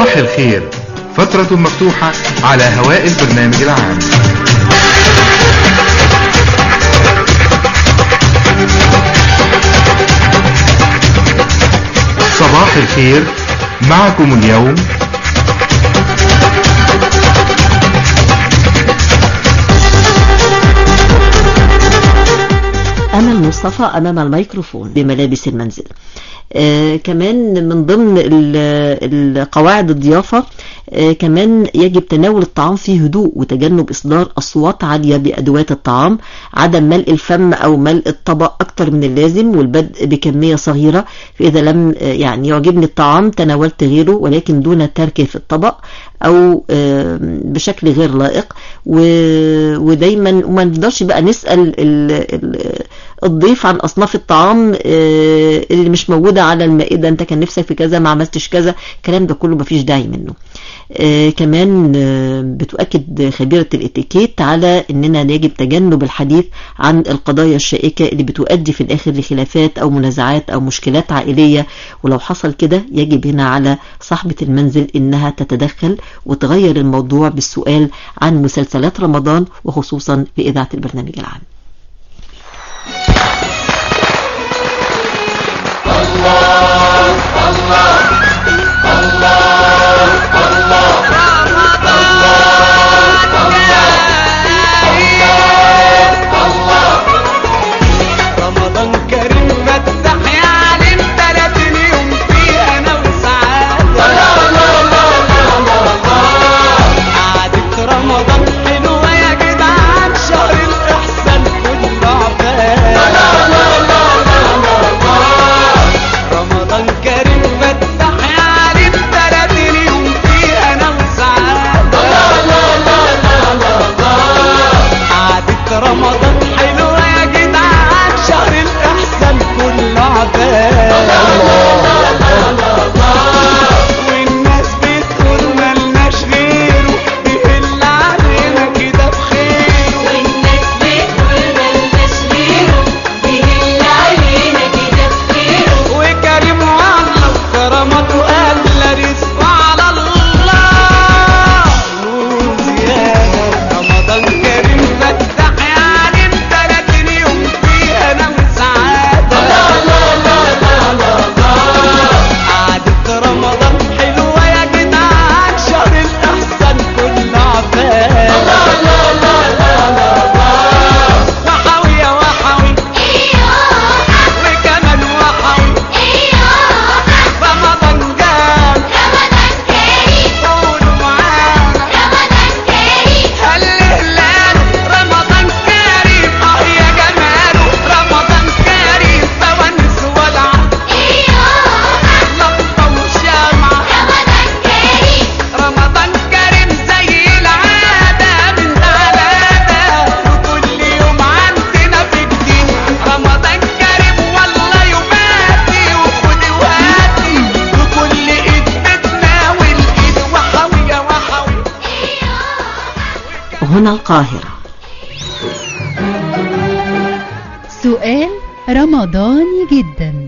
صباح الخير فترة مفتوحة على هواء البرنامج العام صباح الخير معكم اليوم أمل مصطفى أمام الميكروفون بملابس المنزل آه كمان من ضمن ال- القواعد الضيافة آه كمان يجب تناول الطعام في هدوء وتجنب إصدار أصوات عالية بأدوات الطعام عدم ملء الفم أو ملء الطبق أكتر من اللازم والبدء بكمية صغيرة فإذا لم آه يعني يعجبني الطعام تناولت غيره ولكن دون تركه في الطبق أو آه بشكل غير لائق و- ودايما وما نقدرش بقى نسأل ال- ال- الضيف عن أصناف الطعام آه، اللي مش موجودة على المائدة أنت كان نفسك في كذا ما عملتش كذا الكلام ده كله مفيش داعي منه آه، كمان آه، بتؤكد خبيرة الاتيكيت على أننا يجب تجنب الحديث عن القضايا الشائكة اللي بتؤدي في الآخر لخلافات أو منازعات أو مشكلات عائلية ولو حصل كده يجب هنا على صاحبة المنزل إنها تتدخل وتغير الموضوع بالسؤال عن مسلسلات رمضان وخصوصا في إذاعة البرنامج العام رمضان كريم فتح يا عليم تلاتين يوم فيه انا وسعادة قعدة رمضان حلوة يا جدعان شهر الإحسان كله عباد رمضان كريم فتح يا عليم تلاتين يوم فيه انا وسعادة قعدة رمضان حلوة يا جدعان شهر الإحسان كله عباد والناس بتقول ملناش غيره بيهل علينا كده بخيره والناس بتقول ملناش غيره بيهل علينا كده بخيره وكريم والله وكرمته أغلى رزقه على الله وزيادة رمضان كريم فتح يا عليم تلاتين يوم فيه أنا وسعادة قعدة رمضان حلوة يا جدعان شهر الإحسان كله عباد وحوي يا وحوي وكمان وحوي رمضان جاب قولوا معانا هل هلال رمضان كريم اه يا جماله رمضان كريم فوانس ولعة لطة وشمعة رمضان كريم زي العادة من ثلاثة وكل يوم عندنا في جديد رمضان كريم والله يباتي وخدي وهاتي وكل ايد بتناول ايد وحوي يا وحوي هنا القاهرة سؤال رمضاني جدا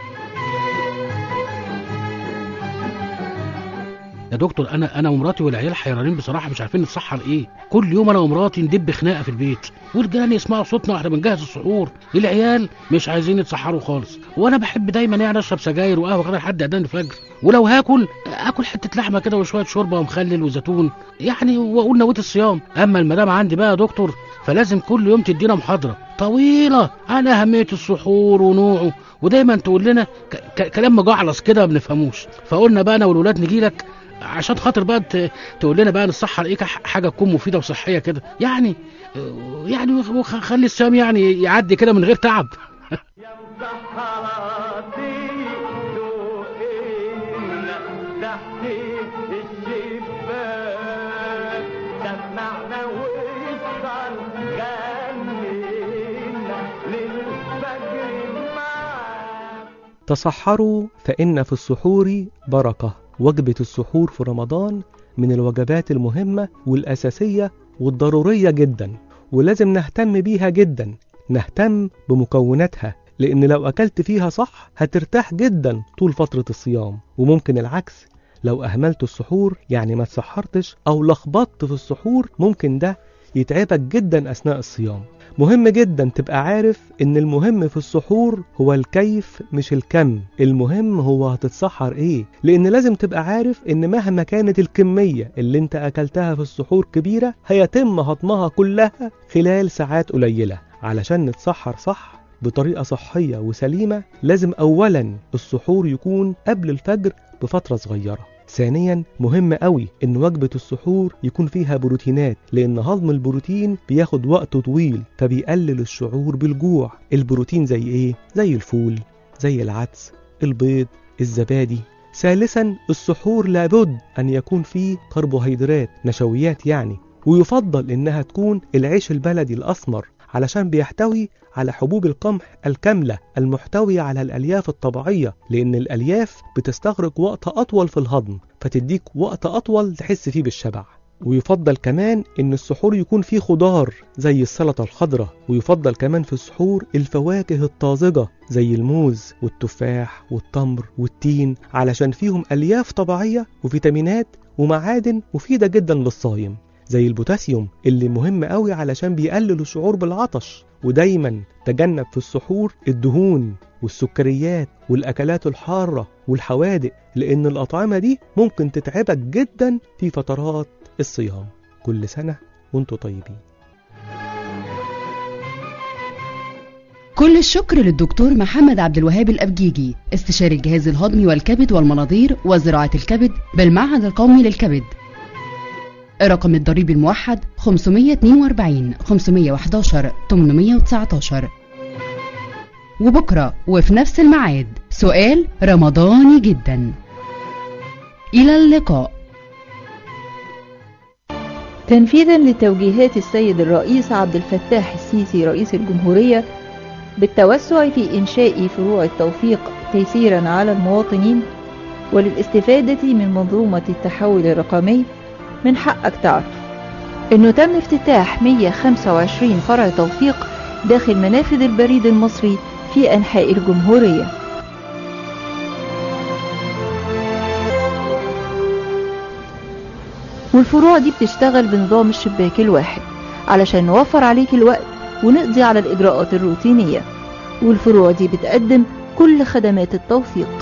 يا دكتور انا انا ومراتي والعيال حيرانين بصراحه مش عارفين نتسحر ايه كل يوم انا ومراتي ندب خناقه في البيت والجيران يسمعوا صوتنا واحنا بنجهز السحور العيال مش عايزين يتسحروا خالص وانا بحب دايما يعني اشرب سجاير وقهوه كده لحد اذان الفجر ولو هاكل اكل حته لحمه كده وشويه شوربه ومخلل وزيتون يعني واقول نويت الصيام اما المدام عندي بقى يا دكتور فلازم كل يوم تدينا محاضره طويله عن اهميه السحور ونوعه ودايما تقول لنا ك- ك- كلام مجعلص كده ما بنفهموش فقلنا بقى انا والولاد نجي لك عشان خاطر بقى ت- تقول لنا بقى نصحى ايه ك- حاجه تكون مفيده وصحيه كده يعني آه، يعني وخ- خلي الصيام يعني يعدي كده من غير تعب تصحروا فإن في السحور بركة وجبة السحور في رمضان من الوجبات المهمة والأساسية والضرورية جدا ولازم نهتم بيها جدا نهتم بمكوناتها لأن لو أكلت فيها صح هترتاح جدا طول فترة الصيام وممكن العكس لو أهملت السحور يعني ما تسحرتش أو لخبطت في السحور ممكن ده يتعبك جدا أثناء الصيام مهم جدا تبقى عارف ان المهم في السحور هو الكيف مش الكم المهم هو هتتسحر ايه لان لازم تبقى عارف ان مهما كانت الكمية اللي انت اكلتها في السحور كبيرة هيتم هضمها كلها خلال ساعات قليلة علشان نتسحر صح بطريقة صحية وسليمة لازم اولا السحور يكون قبل الفجر بفترة صغيرة ثانيا مهم قوي ان وجبة السحور يكون فيها بروتينات لان هضم البروتين بياخد وقت طويل فبيقلل الشعور بالجوع البروتين زي ايه زي الفول زي العدس البيض الزبادي ثالثا السحور لابد ان يكون فيه كربوهيدرات نشويات يعني ويفضل انها تكون العيش البلدي الاسمر علشان بيحتوي على حبوب القمح الكاملة المحتوية على الألياف الطبيعية لأن الألياف بتستغرق وقت أطول في الهضم فتديك وقت أطول تحس فيه بالشبع ويفضل كمان ان السحور يكون فيه خضار زي السلطة الخضراء ويفضل كمان في السحور الفواكه الطازجة زي الموز والتفاح والتمر والتين علشان فيهم ألياف طبيعية وفيتامينات ومعادن مفيدة جدا للصايم زي البوتاسيوم اللي مهم قوي علشان بيقلل الشعور بالعطش ودايما تجنب في السحور الدهون والسكريات والأكلات الحارة والحوادق لأن الأطعمة دي ممكن تتعبك جدا في فترات الصيام كل سنة وانتم طيبين كل الشكر للدكتور محمد عبد الوهاب الأبجيجي استشاري الجهاز الهضمي والكبد والمناظير وزراعة الكبد بالمعهد القومي للكبد رقم الضريبي الموحد 542 511 819 وبكرة وفي نفس الميعاد سؤال رمضاني جدا إلى اللقاء تنفيذا لتوجيهات السيد الرئيس عبد الفتاح السيسي رئيس الجمهورية بالتوسع في إنشاء فروع التوثيق تيسيرا على المواطنين وللاستفادة من منظومة التحول الرقمي من حقك تعرف انه تم افتتاح 125 فرع توثيق داخل منافذ البريد المصري في انحاء الجمهوريه والفروع دي بتشتغل بنظام الشباك الواحد علشان نوفر عليك الوقت ونقضي على الإجراءات الروتينية والفروع دي بتقدم كل خدمات التوثيق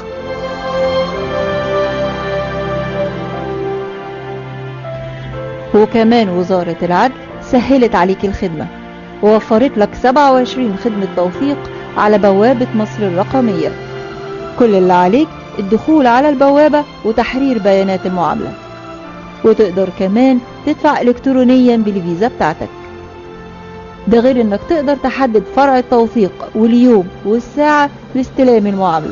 وكمان وزارة العدل سهلت عليك الخدمة ووفرت لك 27 خدمة توثيق على بوابة مصر الرقمية كل اللي عليك الدخول على البوابة وتحرير بيانات المعاملة وتقدر كمان تدفع إلكترونيا بالفيزا بتاعتك ده غير انك تقدر تحدد فرع التوثيق واليوم والساعة لاستلام المعاملة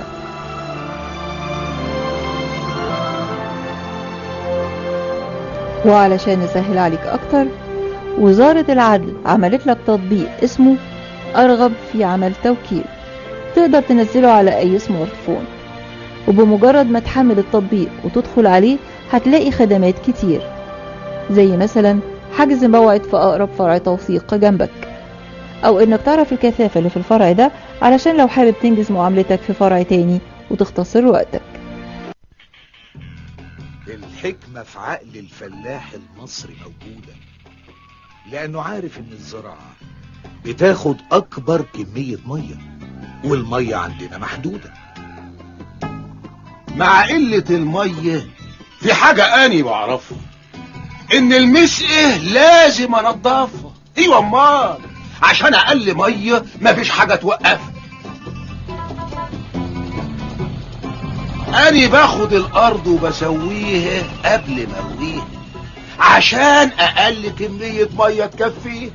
وعلشان نسهل عليك اكتر وزارة العدل عملت لك تطبيق اسمه ارغب في عمل توكيل تقدر تنزله على اي سمارت فون وبمجرد ما تحمل التطبيق وتدخل عليه هتلاقي خدمات كتير زي مثلا حجز موعد في أقرب فرع توثيق جنبك أو إنك تعرف الكثافة اللي في الفرع ده علشان لو حابب تنجز معاملتك في فرع تاني وتختصر وقتك الحكمة في عقل الفلاح المصري موجودة لأنه عارف إن الزراعة بتاخد أكبر كمية مية والمية عندنا محدودة مع قلة المية في حاجة أني بعرفها إن المسقة لازم أنضفها أيوة أمال عشان أقل مية مفيش حاجة توقفها أني باخد الأرض وبسويها قبل ما أرويها عشان أقل كمية مية تكفيها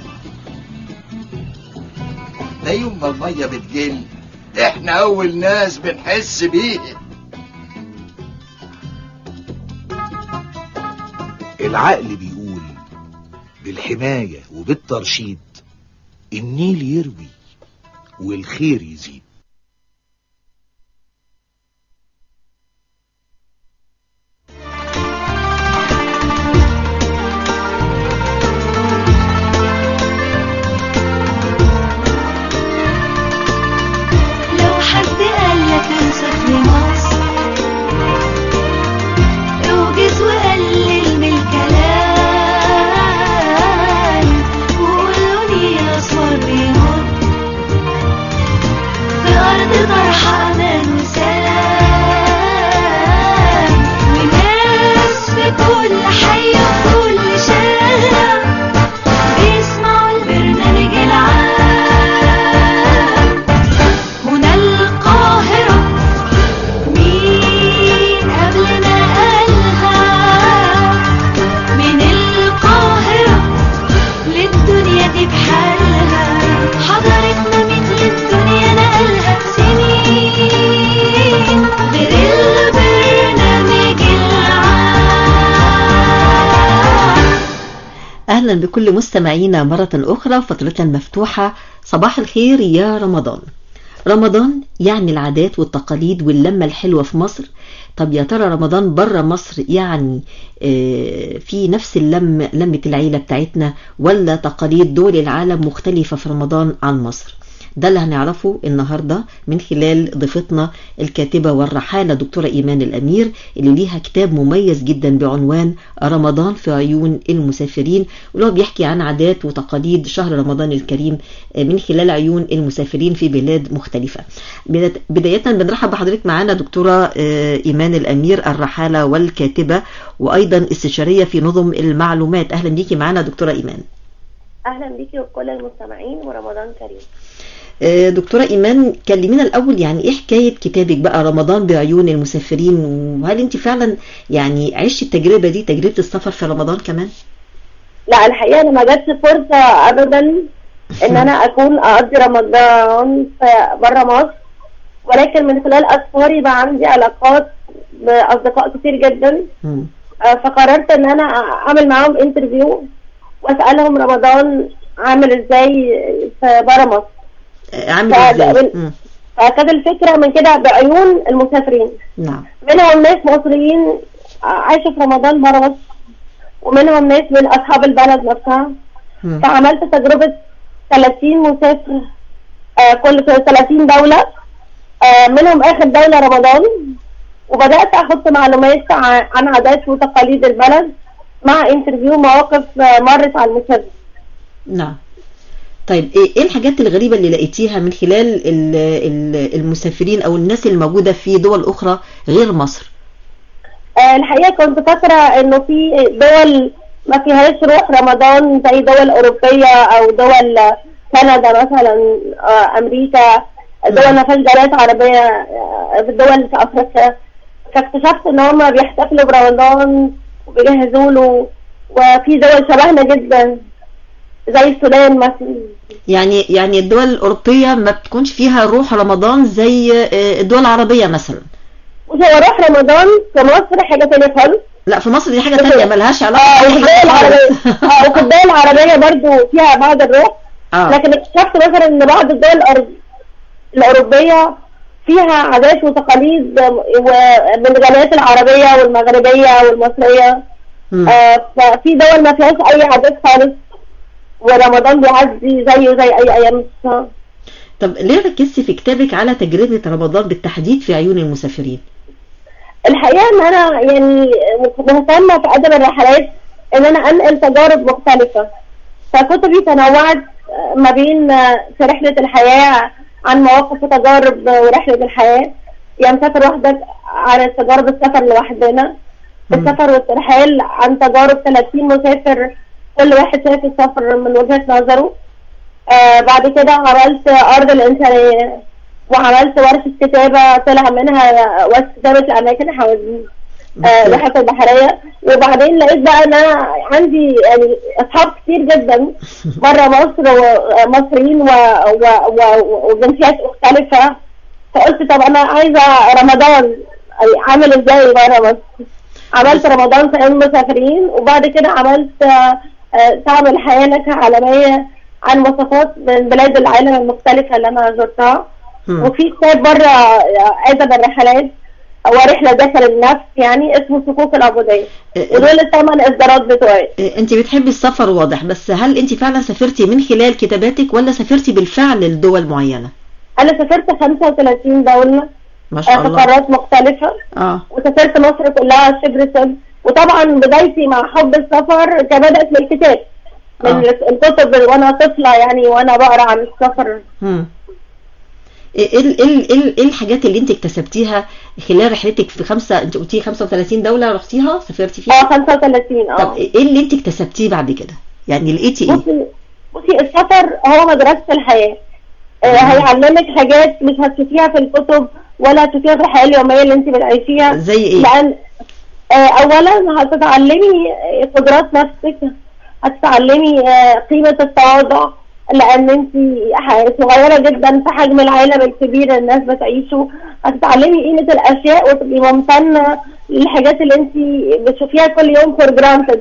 ده يوم ما المية بتقل احنا أول ناس بنحس بيها العقل بيقول بالحماية وبالترشيد النيل يروي والخير يزيد لو حد قال لك انسى في مصر أهلا بكل مستمعينا مرة أخرى فترتنا المفتوحة صباح الخير يا رمضان رمضان يعني العادات والتقاليد واللمة الحلوة في مصر طب يا ترى رمضان بره مصر يعني آه، في نفس اللم لمة العيلة بتاعتنا ولا تقاليد دول العالم مختلفة في رمضان عن مصر ده اللي هنعرفه النهاردة من خلال ضيفتنا الكاتبة والرحالة دكتورة إيمان الأمير اللي ليها كتاب مميز جدا بعنوان رمضان في عيون المسافرين واللي هو بيحكي عن عادات وتقاليد شهر رمضان الكريم من خلال عيون المسافرين في بلاد مختلفة بداية- بداية بنرحب بحضرتك معانا دكتورة آه، إيمان الأمير الرحالة والكاتبة وأيضا استشارية في نظم المعلومات أهلا بيكي معانا دكتورة إيمان اهلا بيكي وكل المستمعين ورمضان كريم آه، دكتورة إيمان كلمينا الأول يعني إيه حكاية كتابك بقى رمضان بعيون المسافرين وهل أنت فعلا يعني عشت التجربة دي تجربة السفر في رمضان كمان؟ لا الحقيقه انا ما جاتش فرصه ابدا ان انا اكون اقضي رمضان في بره مصر ولكن من خلال اسفاري بقى عندي علاقات باصدقاء كتير جدا آه، فقررت ان انا اعمل معاهم انترفيو واسالهم رمضان عامل ازاي في بره مصر آه، عامل ف- إزاي؟ مم. فكانت الفكره من كده بعيون المسافرين نعم منهم ناس مصريين عايشة في رمضان بره مصر ومنهم ناس من أصحاب البلد نفسها مم. فعملت تجربة 30 مسافر آه كل 30 دولة آه منهم آخر دولة رمضان وبدأت أحط معلومات ع- عن عادات وتقاليد البلد مع انترفيو مواقف آه، مرت على المسافر نعم طيب إيه إيه الحاجات الغريبة اللي لقيتيها من خلال ال- ال- المسافرين أو الناس الموجودة في دول أخرى غير مصر؟ آه، الحقيقة كنت فاكرة انه في دول ما فيهاش روح رمضان زي دول اوروبية او دول كندا مثلا آه، امريكا دول ما فيهاش جاليات عربية آه، في دول في افريقيا فاكتشفت ان هم بيحتفلوا برمضان وبيجهزوا له وفي دول شبهنا جدا زي السودان مثلا يعني يعني الدول الأوروبية ما بتكونش فيها روح رمضان زي آه، الدول العربية مثلا وهو روح رمضان في مصر حاجة تانية خالص لا في مصر دي حاجة تانية ملهاش علاقة اه بأي وفي الدول حاجة العربية خالص. اه وفي الدول العربية برضو فيها بعض الروح آه. لكن اكتشفت مثلا ان بعض الدول الأوروب- الأوروبية فيها عادات وتقاليد ومن الجاليات العربية والمغربية والمصرية مم. آه ففي دول ما فيهاش أي عادات خالص ورمضان بيعدي زيه زي أي أيام السنة طب ليه ركزتي في كتابك على تجربة رمضان بالتحديد في عيون المسافرين؟ الحقيقة ان انا يعني مهتمة في ادب الرحلات ان انا انقل تجارب مختلفة فكتبي تنوعت ما بين في رحلة الحياة عن مواقف وتجارب ورحلة الحياة يعني مسافر وحدك عن تجارب السفر لوحدنا السفر والترحال عن تجارب 30 مسافر كل واحد شايف السفر من وجهة نظره آه بعد كده عملت أرض الإنسانية وعملت ورشة كتابة طلع منها ورشة كتابة الأماكن حوالين آه، الواحات البحرية وبعدين لقيت بقى ان انا عندي يعني اصحاب كتير جدا بره مصر ومصريين و... و... و... وجنسيات مختلفة فقلت طب انا عايزة رمضان يعني عامل ازاي بره مصر عملت رمضان في ايام المسافرين وبعد كده عملت آه، آه، تعمل حياة نكهة عالمية عن وصفات من بلاد العالم المختلفة اللي انا زرتها وفي كتاب بره ادب الرحلات هو رحلة داخل النفس يعني اسمه صفوف العبودية ودول الثمان اصدارات بتوعي انت بتحبي السفر واضح بس هل انت فعلا سافرتي من خلال كتاباتك ولا سافرتي بالفعل لدول معينة؟ انا سافرت 35 دولة ما شاء آه، في الله قارات مختلفة اه وسافرت مصر كلها شبر شبر وطبعا بدايتي مع حب السفر كبدأت من الكتاب من آه. الكتب وانا طفلة يعني وانا بقرا عن السفر مم. ايه ايه ايه ايه ايه الحاجات اللي انت اكتسبتيها خلال رحلتك في خمسة انت قلتي 35 دولة رحتيها سافرتي فيها؟ اه 35 اه طب ايه اللي انت اكتسبتيه بعد كده؟ يعني لقيتي ايه؟ بصي بصي السفر هو مدرسة الحياة آه هيعلمك حاجات مش هتشوفيها في الكتب ولا هتشوفيها في الحياة اليومية اللي انت بتعيشيها زي ايه؟ لأن آه أولا هتتعلمي قدرات نفسك هتتعلمي آه قيمة التواضع لأن انت ح- صغيرة جدا في حجم العالم الكبير الناس بتعيشه هتتعلمي قيمة الأشياء وتبقي ممتنة للحاجات اللي انت بتشوفيها كل يوم فور جرانتد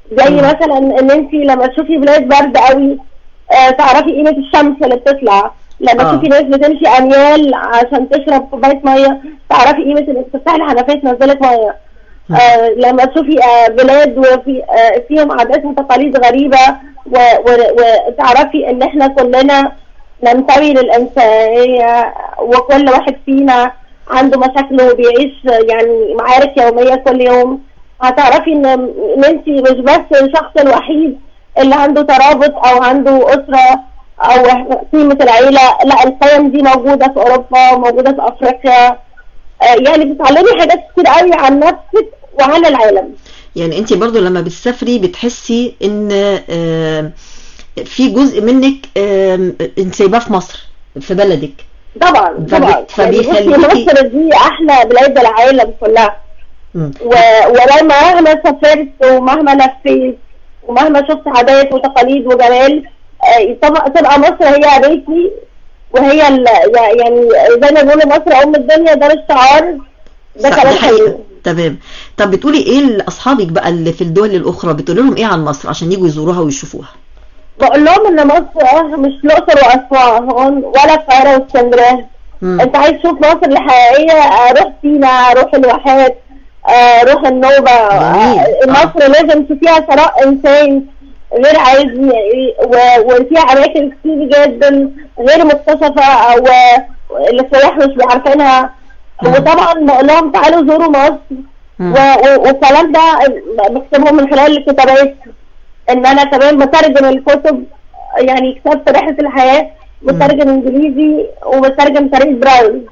زي مم. مثلا ان انت لما تشوفي بلاد برد قوي آه، تعرفي قيمه الشمس اللي بتطلع لما آه. تشوفي ناس بتمشي اميال عشان تشرب كوبايه ميه تعرفي قيمه انك تفتحي الحنفيه تنزلك ميه آه لما تشوفي آه بلاد وفي آه فيهم عادات وتقاليد غريبه و- و- وتعرفي ان احنا كلنا ننتمي للانسانيه وكل واحد فينا عنده مشاكله وبيعيش يعني معارك يوميه كل يوم هتعرفي ان ان انت مش بس الشخص الوحيد اللي عنده ترابط او عنده اسره او قيمه العيله لا القيم دي موجوده في اوروبا موجوده في افريقيا آه، يعني بتتعلمي حاجات كتير قوي عن نفسك وعن العالم يعني انت برضو لما بتسافري بتحسي ان آه، في جزء منك آه، انت سايباه في مصر في بلدك طبعا فبي- طبعا يعني بصي فبيخليكي- مصر دي احلى بلاد العالم كلها مم. و... ولما مهما سافرت ومهما لفيت ومهما شفت عادات وتقاليد وجمال آه، طبعا تبقى مصر هي بيتي وهي ال... يعني زي ما بيقولوا مصر ام الدنيا ده الشعار ده صح، كلام دي حقيقة حقيقي تمام طب بتقولي ايه لاصحابك بقى اللي في الدول الاخرى بتقولي لهم ايه عن مصر عشان يجوا يزوروها ويشوفوها بقول لهم ان مصر آه، مش الاقصر واسوان ولا القاهره واسكندريه مم. انت عايز تشوف مصر الحقيقيه آه، روح سينا روح الواحات آه، روح النوبه جميل. آه، مصر لازم فيها ثراء انسان غير عادي و- وفيها اماكن كتير جدا غير مكتشفه او آه، السياح مش عارفينها وطبعا بقول لهم تعالوا زوروا مصر مم. و- و- والكلام ده بكتبه من خلال الكتابات ان انا كمان بترجم الكتب يعني كتبت رحله الحياه بترجم انجليزي وبترجم طريقه برايل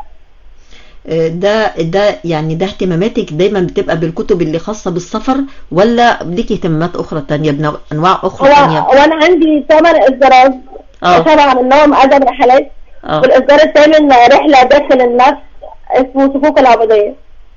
آه، ده ده يعني ده اهتماماتك دايما بتبقى بالكتب اللي خاصة بالسفر ولا ليكي اهتمامات اخرى تانية بانواع اخرى هو تانية وانا عندي ثمان اصدارات اه سبعه منهم ادب رحلات اه والاصدار الثامن رحله داخل النفس اسمه صفوف العبوديه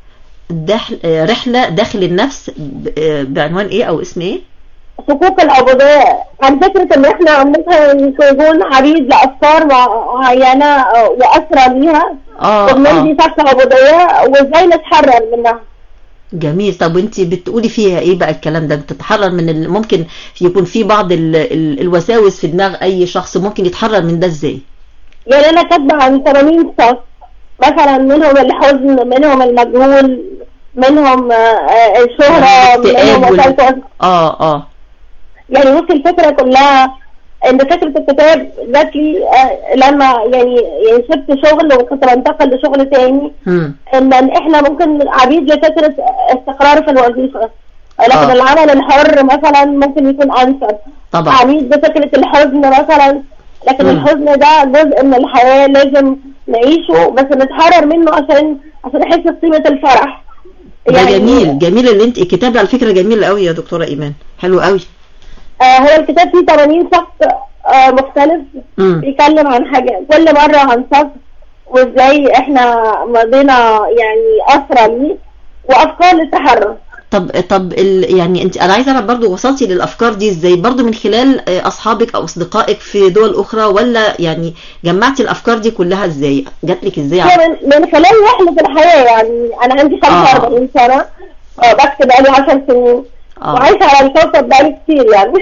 داخل آه، رحلة داخل النفس ب- آه، بعنوان ايه او اسم ايه صفوف العبوديه عن فكره ان احنا ممكن نكون عبيد لافكار مع- معينه آه، واسرى ليها اه وبنمضي اه شكل عبوديه وازاي نتحرر منها جميل طب وانت بتقولي فيها ايه بقى الكلام ده بتتحرر من ال... ممكن يكون في بعض ال... ال... الوساوس في دماغ اي شخص ممكن يتحرر من ده ازاي يعني انا كاتبه عن 80 شخص مثلا منهم الحزن منهم المجهول منهم آه، آه، الشهرة الاكتئاب منهم وال- وساوس اه اه يعني بصي الفكرة كلها ان فكرة الكتاب جات لي آه، لما يعني يعني سبت شغل وكنت بنتقل لشغل تاني مم. ان احنا ممكن عبيد لفكرة استقرار في الوظيفة لكن آه. العمل الحر مثلا ممكن يكون انسب طبعا عبيد بفكرة الحزن مثلا لكن مم. الحزن ده جزء من الحياة لازم نعيشه بس نتحرر منه عشان عشان نحس بقيمة الفرح ده جميل جميل اللي انت الكتاب ده على فكرة جميل قوي يا دكتورة ايمان حلو قوي آه هو الكتاب فيه 80 شخص آه مختلف مم. بيتكلم عن حاجة كل مرة عن شخص وازاي احنا مضينا يعني أسرى ليه وأفكار للتحرر طب طب ال... يعني انت انا عايزه اعرف برضو وصلتي للافكار دي ازاي برضو من خلال آه، اصحابك او اصدقائك في دول اخرى ولا يعني جمعتي الافكار دي كلها ازاي جات لك ازاي هو من, من خلال رحلة الحياة يعني أنا عندي 45 سنة آه بكتب بقالي 10 سنين آه. وعايشة على الكوكب بقالي كتير يعني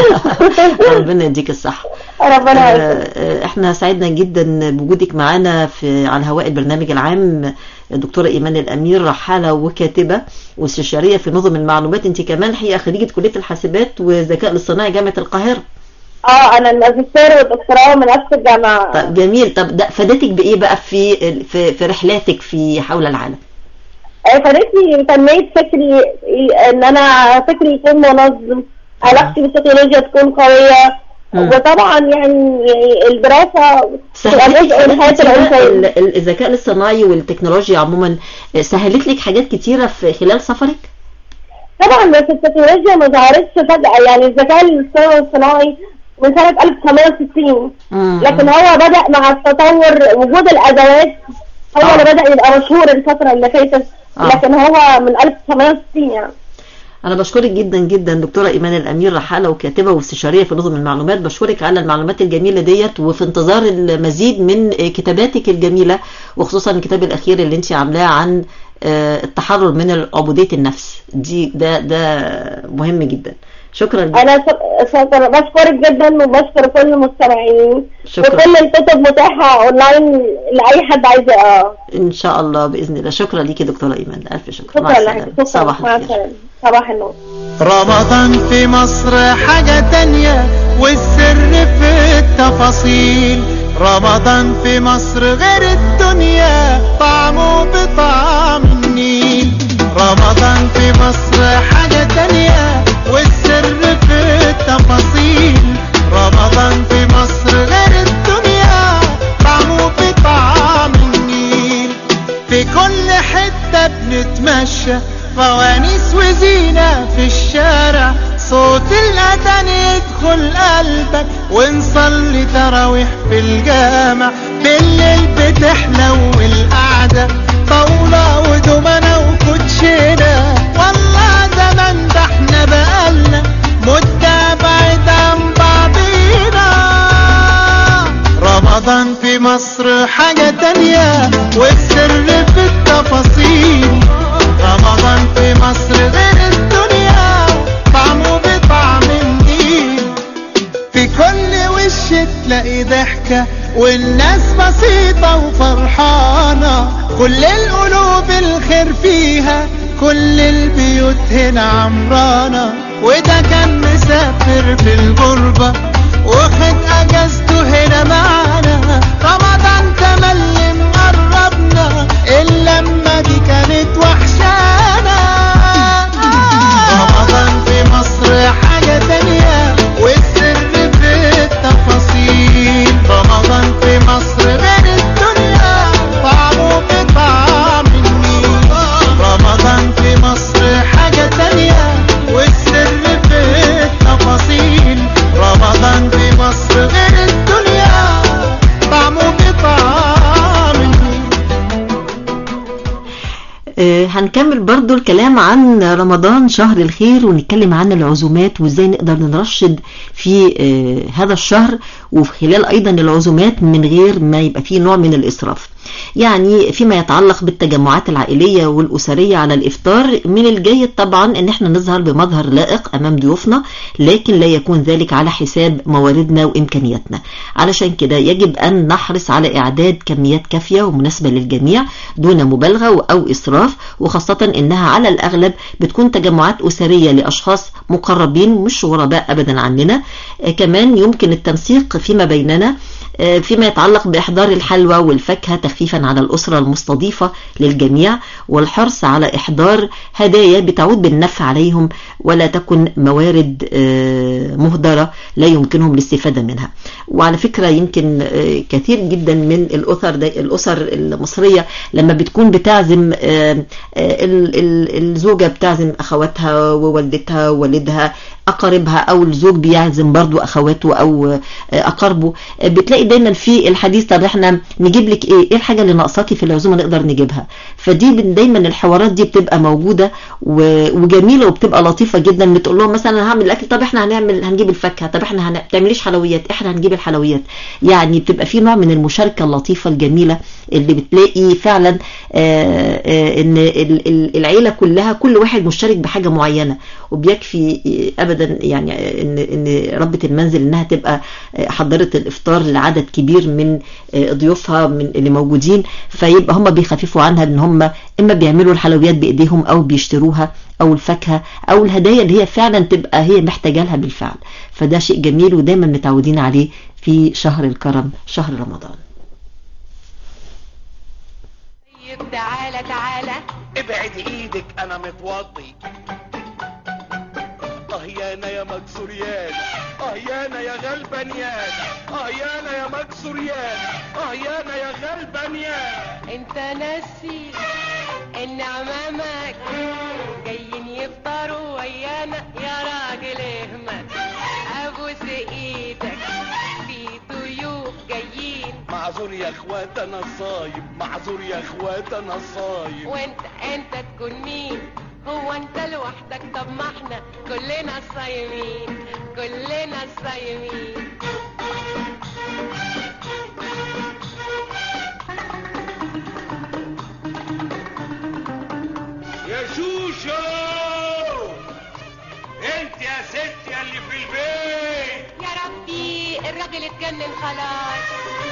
ربنا يديك الصحة ربنا آه، يعزك. آه، احنا سعدنا جدا بوجودك معانا في على هواء البرنامج العام دكتورة إيمان الأمير رحالة وكاتبة واستشارية في نظم المعلومات انت كمان حقيقة خريجة كلية الحاسبات والذكاء الاصطناعي جامعة القاهرة اه أنا الماجستير والدكتوراه من نفس الجامعة طب جميل طب ده فادتك بإيه بقى في في في رحلاتك في حول العالم آه، فادتني تنمية فكري ان انا فكري يكون منظم علاقتي بالتكنولوجيا تكون قوية مم. وطبعا يعني يعني الدراسة تبقى سهلت جزء من حياة لك بقى الإنسان ال- ال- الذكاء الاصطناعي والتكنولوجيا عموما آه، سهلت لك حاجات كتيرة في خلال سفرك طبعا بس التكنولوجيا ما ظهرتش فجأة يعني الذكاء الاصطناعي الصناعي من سنة 1960 مم. لكن هو بدأ مع التطور وجود الأدوات هو آه. اللي بدأ يبقى مشهور الفترة اللي فاتت آه. لكن هو من 1960 يعني أنا بشكرك جدا جدا دكتورة إيمان الأمير رحالة وكاتبة واستشارية في نظم المعلومات بشكرك على المعلومات الجميلة ديت وفي انتظار المزيد من كتاباتك الجميلة وخصوصا الكتاب الأخير اللي أنت عاملاه عن آه، التحرر من عبودية النفس دي ده ده مهم جدا شكرا لك انا ش- شكرا بشكرك جدا وبشكر كل المستمعين شكرا. وكل الكتب متاحه اونلاين لاي حد عايز يقراها ان شاء الله باذن الله شكرا ليكي دكتوره ايمان الف شكر مع شكرا السلامه لك شكرا صباح مع الخير السلامه صباح النور رمضان في مصر حاجة تانية والسر في التفاصيل رمضان في مصر غير الدنيا طعمه بطعم النيل رمضان في مصر حاجة تانية والسر في التفاصيل رمضان في مصر غير الدنيا طعمه بطعم النيل في كل حتة بنتمشى فوانيس وزينة في الشارع صوت الأذان يدخل قلبك ونصلي تراويح في الجامع بالليل بتحلو القعدة طاولة ودومنة وكوتشينة والله زمان ده احنا بقالنا مدة بعيد عن بعضينا رمضان في مصر حاجة تانية والسر في التفاصيل رمضان في مصر غير الدنيا طعمه بطعم النيل في كل وش تلاقي ضحكة والناس بسيطة وفرحانة كل القلوب الخير فيها كل البيوت هنا عمرانة وده كان مسافر في الغربة واخد اجازته هنا معانا رمضان تملي مقربنا اللمة دي كانت وحشانا رمضان في مصر حاجة تانية والسر في التفاصيل رمضان في مصر غير الدنيا طعمه بطعم النيل رمضان في مصر حاجة تانية والسر في التفاصيل رمضان في مصر غير الدنيا طعمه بطعم النيل آه، هنكمل برضو الكلام عن رمضان شهر الخير ونتكلم عن العزومات وازاي نقدر نرشد في آه، هذا الشهر وفي خلال ايضا العزومات من غير ما يبقى فيه نوع من الاسراف يعني فيما يتعلق بالتجمعات العائلية والأسرية على الإفطار من الجيد طبعا ان احنا نظهر بمظهر لائق امام ضيوفنا لكن لا يكون ذلك على حساب مواردنا وامكانياتنا علشان كده يجب ان نحرص على اعداد كميات كافية ومناسبة للجميع دون مبالغة او اسراف وخاصة انها على الاغلب بتكون تجمعات اسرية لاشخاص مقربين مش غرباء ابدا عننا آه، كمان يمكن التنسيق فيما بيننا آه، فيما يتعلق بإحضار الحلوى والفاكهة تخفيفا على الأسرة المستضيفة للجميع والحرص على إحضار هدايا بتعود بالنفع عليهم ولا تكن موارد آه، مهدرة لا يمكنهم الاستفادة منها وعلى فكرة يمكن آه، كثير جدا من الأسر دي الأسر المصرية لما بتكون بتعزم آه، آه، ال- ال- الزوجة بتعزم أخواتها ووالدتها ووالدها أقاربها أو الزوج بيعزم برضو أخواته أو آه، أقاربه آه، بتلاقي دايما في الحديث طب احنا نجيب لك ايه ايه الحاجة اللي ناقصاكي في العزومة نقدر نجيبها فدي بن- دايما الحوارات دي بتبقى موجودة و- وجميلة وبتبقى لطيفة جدا بتقول لهم مثلا أنا هعمل الاكل طب احنا هنعمل هنجيب الفاكهة طب احنا هن... تعمليش حلويات احنا هنجيب الحلويات يعني بتبقى في نوع من المشاركة اللطيفة الجميلة اللي بتلاقي فعلا آه، آه، ان ال- ال- العيلة كلها كل واحد مشترك بحاجة معينة وبيكفي آه، ابدا يعني آه، ان ان ربة المنزل انها تبقى آه، حضرت الافطار لعدد كبير من آه، ضيوفها من اللي موجودين فيبقى هم بيخففوا عنها ان هم اما بيعملوا الحلويات بايديهم او بيشتروها او الفاكهه او الهدايا اللي هي فعلا تبقى هي محتاجه لها بالفعل فده شيء جميل ودايما متعودين عليه في شهر الكرم شهر رمضان طيب تعالى تعالى ابعد ايدك انا متوضي اه يانا يا مكسور يانا اه يانا يا غلبان يانا اه يانا يا مكسور يانا اه يانا يا غلبان يانا انت ناسي ان عمامك جايين يفطروا ويانا يا راجل اهمل ابوس ايدك في ضيوف جايين معذور يا اخوات انا صايم معذور يا اخوات انا صايم وانت انت تكون مين هو انت لوحدك طب ما احنا كلنا صايمين كلنا صايمين يا شوشو انت يا ست راجل اتجنن خلاص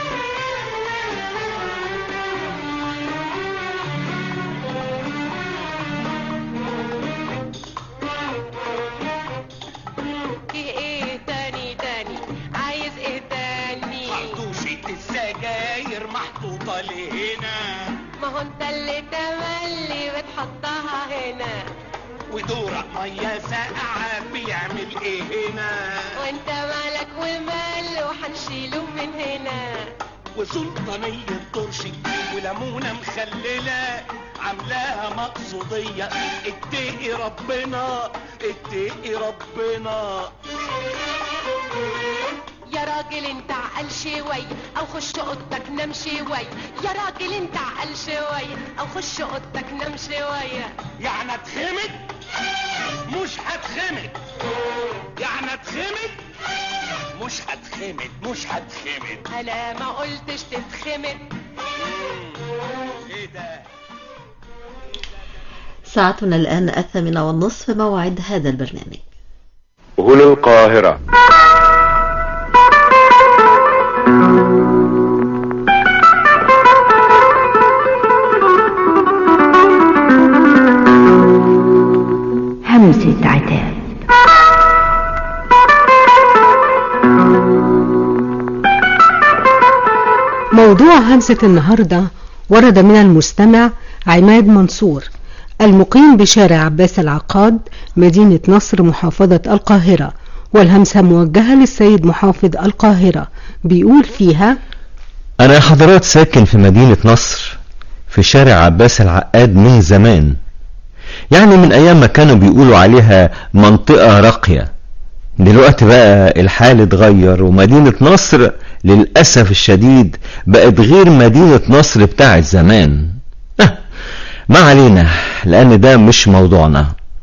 في ايه تاني تاني عايز ايه تاني خرطوشة السجاير محطوطة لهنا ما هو انت اللي تملي بتحطها هنا ودورق مية ساقعة بيعمل ايه هنا وانت مالك ومال وحنشيله من هنا وسلطانية طرشي وليمونة مخللة عاملاها مقصودية اتقي ربنا اتقي ربنا يا راجل انت عقل شوي او خش اوضتك نام شوي يا راجل انت عقل شوي او خش اوضتك نام شوية يعني اتخمد مش هتخمد يعني اتخمد مش هتخمد مش هتخمد انا ما قلتش تتخمد ايه ده ساعتنا الآن الثامنة والنصف موعد هذا البرنامج هنا القاهرة همسة عتاب موضوع همسة النهاردة ورد من المستمع عماد منصور المقيم بشارع عباس العقاد مدينة نصر محافظة القاهرة والهمسة موجهة للسيد محافظ القاهرة بيقول فيها أنا يا حضرات ساكن في مدينة نصر في شارع عباس العقاد من زمان يعني من أيام ما كانوا بيقولوا عليها منطقة راقية دلوقتي بقى الحال اتغير ومدينة نصر للأسف الشديد بقت غير مدينة نصر بتاعت زمان أه ما علينا لأن ده مش موضوعنا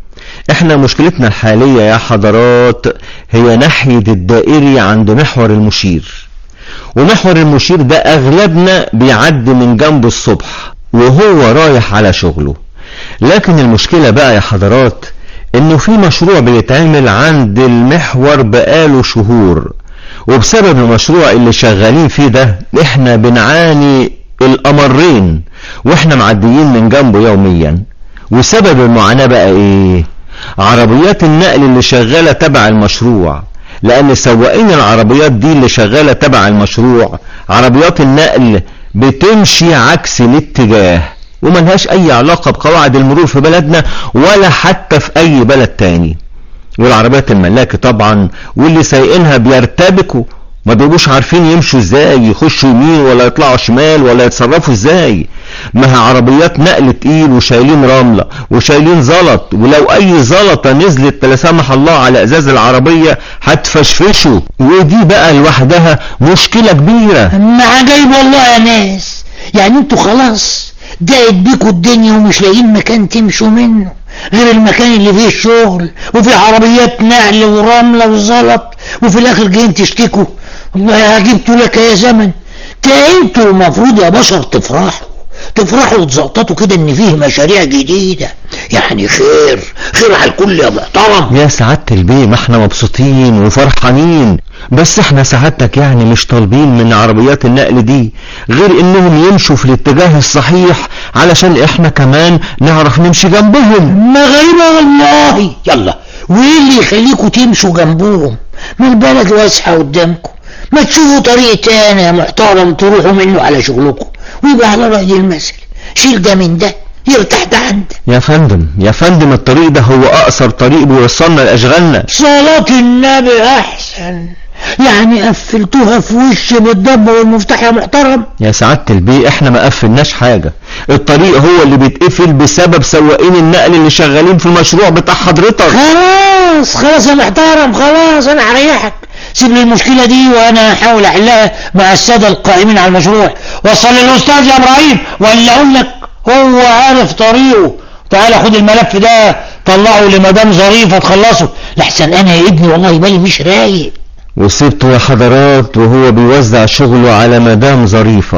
احنا مشكلتنا الحالية يا حضرات هي ناحية الدائري عند محور المشير ومحور المشير ده اغلبنا بيعدي من جنبه الصبح وهو رايح على شغله لكن المشكلة بقى يا حضرات انه في مشروع بيتعمل عند المحور بقاله شهور وبسبب المشروع اللي شغالين فيه ده احنا بنعاني الامرين واحنا معديين من جنبه يوميا وسبب المعاناة بقى ايه عربيات النقل اللي شغالة تبع المشروع لان سواقين العربيات دي اللي شغالة تبع المشروع عربيات النقل بتمشي عكس الاتجاه وملهاش اي علاقة بقواعد المرور في بلدنا ولا حتى في اي بلد تاني والعربيات الملاكي طبعا واللي سايقينها بيرتبكوا ما بيبقوش عارفين يمشوا ازاي يخشوا يمين ولا يطلعوا شمال ولا يتصرفوا ازاي ما هي عربيات نقل تقيل وشايلين رملة وشايلين زلط ولو اي زلطة نزلت لا سمح الله على ازاز العربية هتفشفشه ودي بقى لوحدها مشكلة كبيرة ما عجيب والله يا ناس يعني انتوا خلاص ضاقت بيكوا الدنيا ومش لاقيين مكان تمشوا منه غير المكان اللي فيه الشغل وفيه عربيات نقل ورملة وزلط وفي الاخر جايين تشتكوا والله جبتوا لك يا زمن ده انتوا المفروض يا بشر تفرحوا تفرحوا وتزقططوا كده ان فيه مشاريع جديدة يعني خير خير على الكل يا محترم يا سعادة البيه ما احنا مبسوطين وفرحانين بس احنا سعادتك يعني مش طالبين من عربيات النقل دي غير انهم يمشوا في الاتجاه الصحيح علشان احنا كمان نعرف نمشي جنبهم ما غريبة والله يلا وايه اللي يخليكوا تمشوا جنبهم ما البلد واسعة قدامكم ما تشوفوا طريق تاني يا محترم تروحوا منه على شغلكم ويبقى على رأي المثل شيل ده من ده يرتاح ده عن ده يا فندم يا فندم الطريق ده هو اقصر طريق بيوصلنا لاشغالنا صلاة النبي احسن يعني قفلتوها في وش بالضبة والمفتاح يا محترم يا سعادة البيه احنا ما قفلناش حاجة الطريق هو اللي بيتقفل بسبب سواقين النقل اللي شغالين في المشروع بتاع حضرتك خلاص خلاص يا محترم خلاص انا هريحك سيب لي المشكلة دي وانا هحاول احلها مع السادة القائمين على المشروع وصل للاستاذ يا ابراهيم ولا اقول لك هو عارف طريقه تعالى خد الملف ده طلعه لمدام ظريفة تخلصه لحسن انا يا ابني والله بالي مش رايق وسبته يا حضرات وهو بيوزع شغله على مدام ظريفة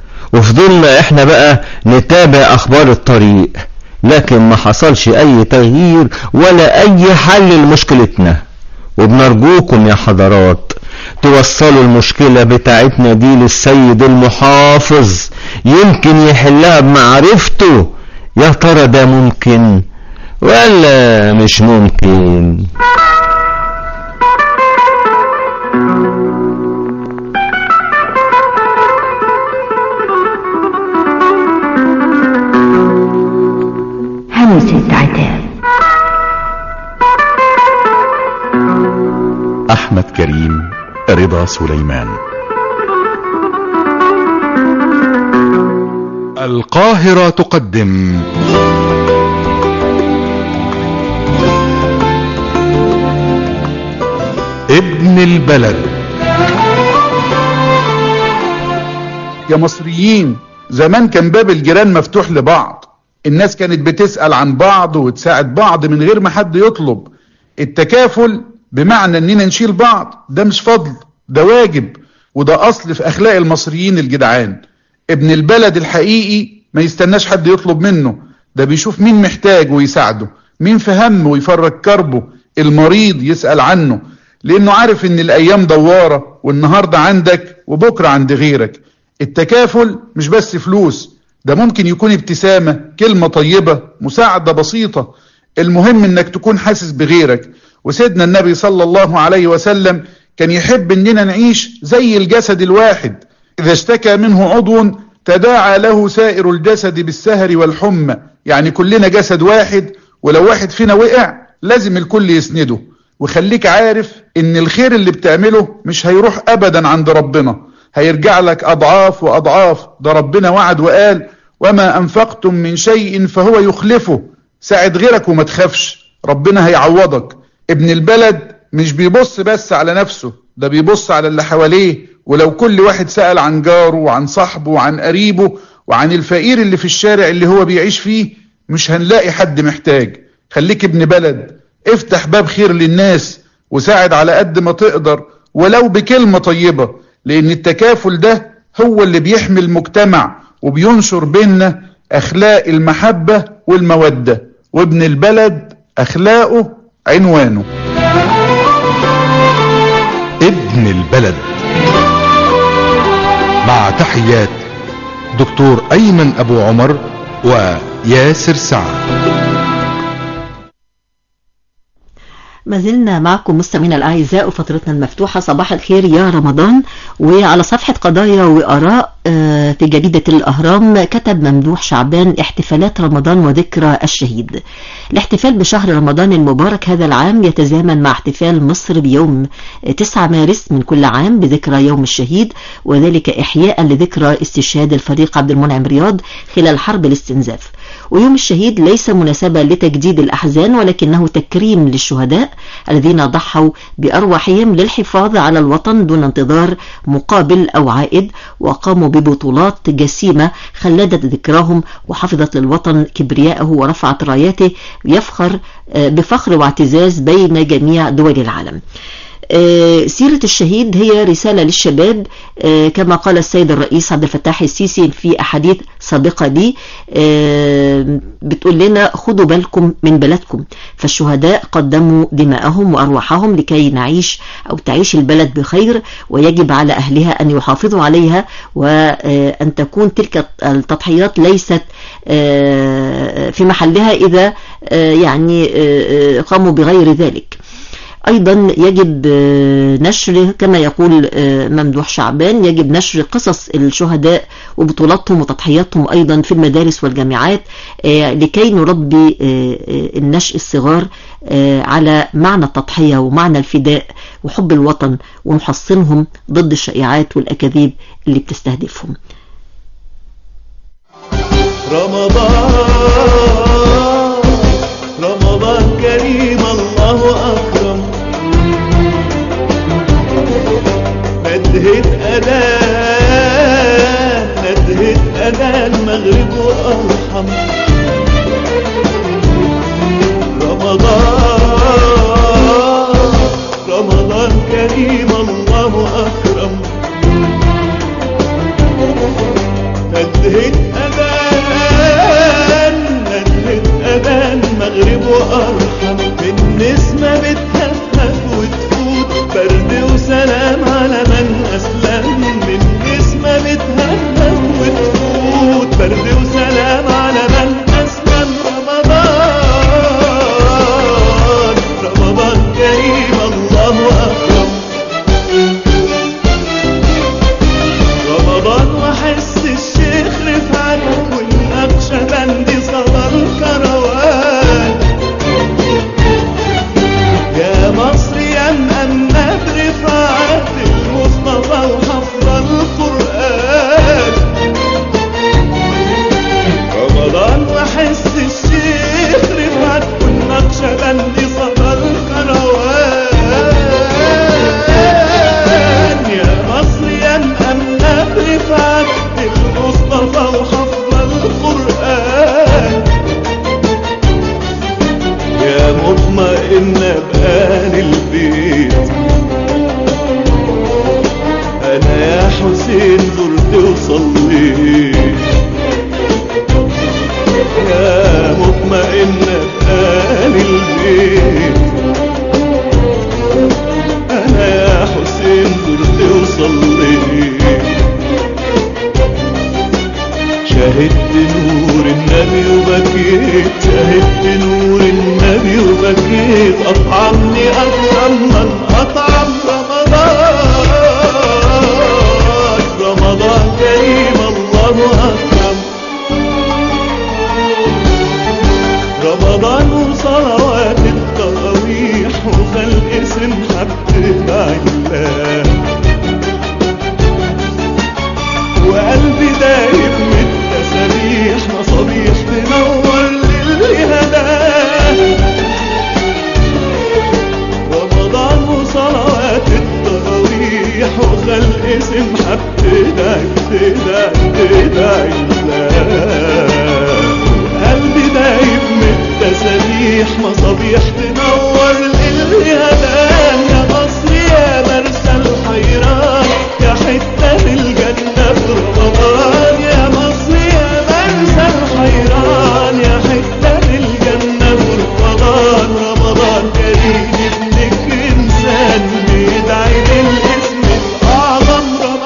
وفضلنا احنا بقى نتابع اخبار الطريق لكن ما حصلش اي تغيير ولا اي حل لمشكلتنا وبنرجوكم يا حضرات توصلوا المشكلة بتاعتنا دي للسيد المحافظ يمكن يحلها بمعرفته يا ترى ده ممكن ولا مش ممكن همسة عتاب أحمد كريم رضا سليمان القاهرة تقدم ابن البلد يا مصريين زمان كان باب الجيران مفتوح لبعض الناس كانت بتسأل عن بعض وتساعد بعض من غير ما حد يطلب التكافل بمعنى اننا نشيل بعض ده مش فضل ده واجب وده اصل في اخلاق المصريين الجدعان ابن البلد الحقيقي ما يستناش حد يطلب منه ده بيشوف مين محتاج ويساعده مين في هم ويفرج كربه المريض يسأل عنه لانه عارف ان الايام دوارة والنهاردة عندك وبكرة عند غيرك التكافل مش بس فلوس ده ممكن يكون ابتسامة كلمة طيبة مساعدة بسيطة المهم انك تكون حاسس بغيرك وسيدنا النبي صلى الله عليه وسلم كان يحب اننا نعيش زي الجسد الواحد اذا اشتكى منه عضو تداعى له سائر الجسد بالسهر والحمى يعني كلنا جسد واحد ولو واحد فينا وقع لازم الكل يسنده وخليك عارف ان الخير اللي بتعمله مش هيروح ابدا عند ربنا هيرجع لك اضعاف واضعاف ده ربنا وعد وقال وما انفقتم من شيء فهو يخلفه ساعد غيرك وما تخافش ربنا هيعوضك ابن البلد مش بيبص بس على نفسه ده بيبص على اللي حواليه ولو كل واحد سأل عن جاره وعن صاحبه وعن قريبه وعن الفقير اللي في الشارع اللي هو بيعيش فيه مش هنلاقي حد محتاج خليك ابن بلد افتح باب خير للناس وساعد على قد ما تقدر ولو بكلمة طيبة لان التكافل ده هو اللي بيحمي المجتمع وبينشر بيننا اخلاق المحبة والمودة وابن البلد اخلاقه عنوانه ابن البلد مع تحيات دكتور ايمن ابو عمر وياسر سعد ما زلنا معكم مستمعينا الاعزاء وفترتنا المفتوحه صباح الخير يا رمضان وعلى صفحه قضايا واراء في جريده الاهرام كتب ممدوح شعبان احتفالات رمضان وذكرى الشهيد الاحتفال بشهر رمضان المبارك هذا العام يتزامن مع احتفال مصر بيوم 9 مارس من كل عام بذكرى يوم الشهيد وذلك احياء لذكرى استشهاد الفريق عبد المنعم رياض خلال حرب الاستنزاف ويوم الشهيد ليس مناسبة لتجديد الأحزان ولكنه تكريم للشهداء الذين ضحوا بأرواحهم للحفاظ على الوطن دون انتظار مقابل أو عائد وقاموا ببطولات جسيمة خلدت ذكراهم وحفظت للوطن كبرياءه ورفعت راياته يفخر بفخر واعتزاز بين جميع دول العالم سيرة الشهيد هي رسالة للشباب كما قال السيد الرئيس عبد الفتاح السيسي في أحاديث سابقة دي بتقول لنا خدوا بالكم من بلدكم فالشهداء قدموا دماءهم وأرواحهم لكي نعيش أو تعيش البلد بخير ويجب على أهلها أن يحافظوا عليها وأن تكون تلك التضحيات ليست في محلها إذا يعني قاموا بغير ذلك أيضا يجب نشر كما يقول ممدوح شعبان يجب نشر قصص الشهداء وبطولاتهم وتضحياتهم أيضا في المدارس والجامعات لكي نربي النشء الصغار على معنى التضحية ومعنى الفداء وحب الوطن ونحصنهم ضد الشائعات والأكاذيب اللي بتستهدفهم رمضان رمضان كريم الله أكرم ندهت أذان ندهت أذان مغرب وأرحم رمضان رمضان كريم الله أكرم ندهت أذان ندهت أذان مغرب وأرحم النسمة بتهفهف وتفوت برد وسلام على رضيت أطعمني أكرم من أطعم رمضان رمضان كريم الله أكرم رمضان وصلوات التراويح وخلق سمحة بتدعي الله وقلبي دايب من التسابيح مصابيح تنور للي هداه رمضان وصلوات التراويح وخلق سمحة بتدعي بتدعي بتدعي الله قلبي دايب من التسابيح مصابيح تنور للي هدان يا مصر يا مرسى الحيران يا حتة في الجنة في رمضان يا مصر يا مرسى الحيران يا حتة في الجنة في رمضان رمضان كريم ابنك إنسان بيدعي للاسم الأعظم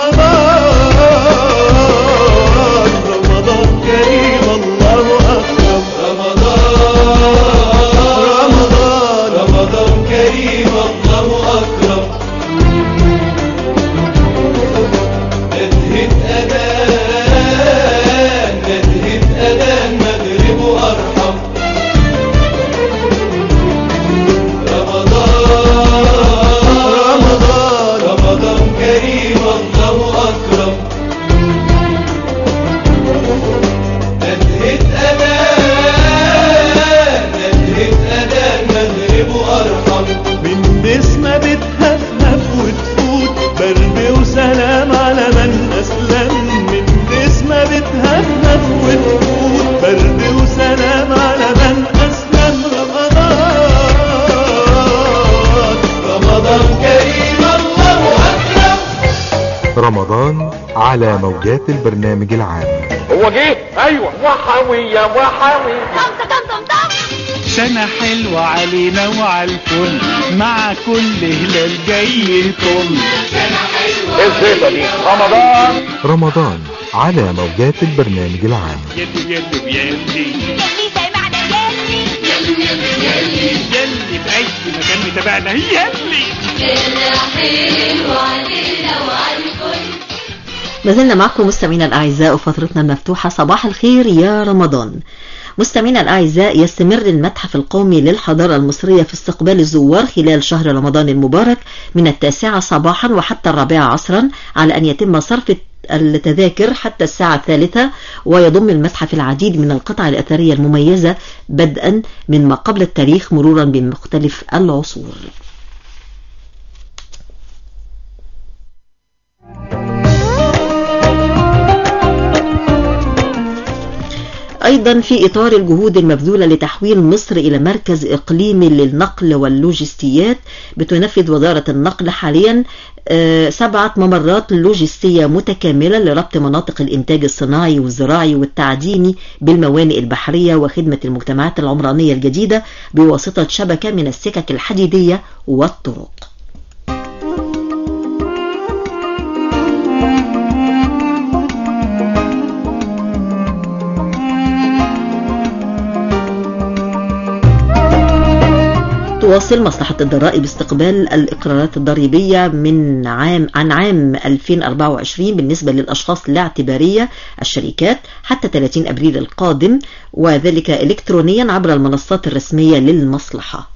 رمضان رمضان كريم الله أكرم رمضان رمضان رمضان كريم الله أكرم ندهت أذان ندهت أذان مغرب أرحم رمضان رمضان رمضان كريم الله أكرم ندهت أذان ندهت أذان مغرب أرحم من بسمة بتهفهف وتفوت برد وسلام على من أسلم من بسمة بتهفهف وتفوت برد وسلام على من أسلم رمضان رمضان كريم الله أكرم رمضان على موجات البرنامج العام هو جه ايوه وحوية وحوية سنة حلوة علينا وعلى الكل مع كل هلال جاي يطل ايه الزيطة دي رمضان رمضان على موجات البرنامج العام يلي يلي بيلي يلي في أي مكان متابعنا يلي ما زلنا معكم مستمعينا الأعزاء وفترتنا المفتوحة صباح الخير يا رمضان مستمعينا الأعزاء يستمر المتحف القومي للحضارة المصرية في استقبال الزوار خلال شهر رمضان المبارك من التاسعة صباحا وحتى الرابعة عصرا على أن يتم صرف التذاكر حتى الساعة الثالثة ويضم المتحف العديد من القطع الأثرية المميزة بدءا من ما قبل التاريخ مرورا بمختلف العصور أيضا في إطار الجهود المبذولة لتحويل مصر إلى مركز إقليمي للنقل واللوجستيات بتنفذ وزارة النقل حاليا آه، سبعة ممرات لوجستية متكاملة لربط مناطق الإنتاج الصناعي والزراعي والتعديني بالموانئ البحرية وخدمة المجتمعات العمرانية الجديدة بواسطة شبكة من السكك الحديدية والطرق تواصل مصلحة الضرائب استقبال الإقرارات الضريبية من عام عن عام 2024 بالنسبة للأشخاص الاعتبارية الشركات حتى 30 أبريل القادم وذلك إلكترونيا عبر المنصات الرسمية للمصلحة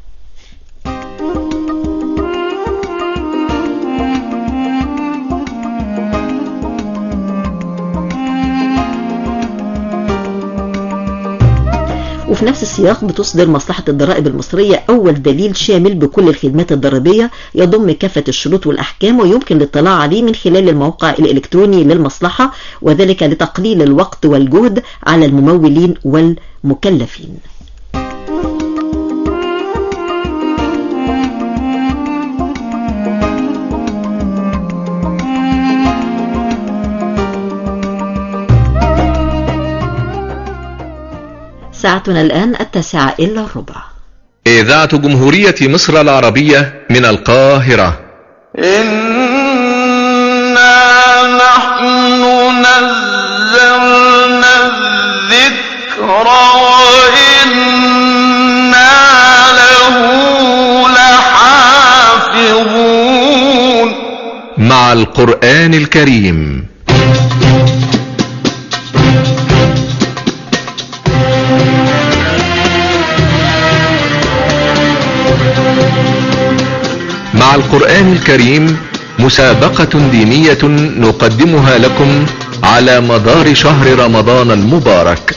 وفي نفس السياق بتصدر مصلحة الضرائب المصرية أول دليل شامل بكل الخدمات الضريبية يضم كافة الشروط والأحكام ويمكن الاطلاع عليه من خلال الموقع الإلكتروني للمصلحة وذلك لتقليل الوقت والجهد على الممولين والمكلفين ساعتنا الآن التاسعة إلا الربع إذاعة جمهورية مصر العربية من القاهرة إنا نحن نزلنا الذكر وإنا له القرآن الكريم مع القرآن الكريم مسابقة دينية نقدمها لكم على مدار شهر رمضان المبارك